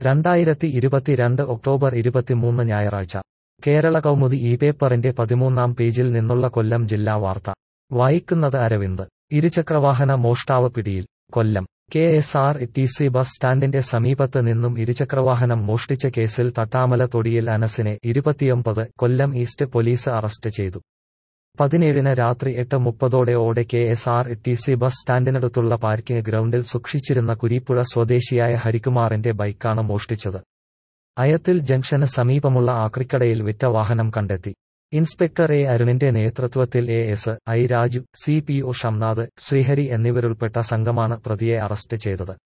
രണ്ടായിരത്തി ഇരുപത്തിരണ്ട് ഒക്ടോബർ ഇരുപത്തിമൂന്ന് ഞായറാഴ്ച കേരള കൗമുദി ഈ പേപ്പറിന്റെ പതിമൂന്നാം പേജിൽ നിന്നുള്ള കൊല്ലം ജില്ലാ വാർത്ത വായിക്കുന്നത് അരവിന്ദ് ഇരുചക്രവാഹന മോഷ്ടാവ് പിടിയിൽ Kollam K S R T C bus സ്റ്റാൻഡിന്റെ സമീപത്ത് നിന്നും ഇരുചക്രവാഹനം മോഷ്ടിച്ച കേസിൽ തട്ടാമല തൊടിയിൽ അനസിനെ ഇരുപത്തിയൊമ്പത് കൊല്ലം ഈസ്റ്റ് പോലീസ് അറസ്റ്റ് ചെയ്തു പതിനേഴിന് രാത്രി എട്ട് മുപ്പതോടെ ഓടെ K S R T C bus സ്റ്റാൻഡിനടുത്തുള്ള പാർക്കിംഗ് ഗ്രൗണ്ടിൽ സൂക്ഷിച്ചിരുന്ന കുരീപ്പുഴ സ്വദേശിയായ ഹരികുമാറിന്റെ ബൈക്കാണ് മോഷ്ടിച്ചത് അയത്തിൽ ജംഗ്ഷന് സമീപമുള്ള ആക്രിക്കടയിൽ വിറ്റ വാഹനം കണ്ടെത്തി ഇൻസ്പെക്ടർ എ അരുണിന്റെ നേതൃത്വത്തിൽ A S I Raju C P O Shamnath Sreehari എന്നിവരുൾപ്പെട്ട സംഘമാണ് പ്രതിയെ അറസ്റ്റ് ചെയ്തത്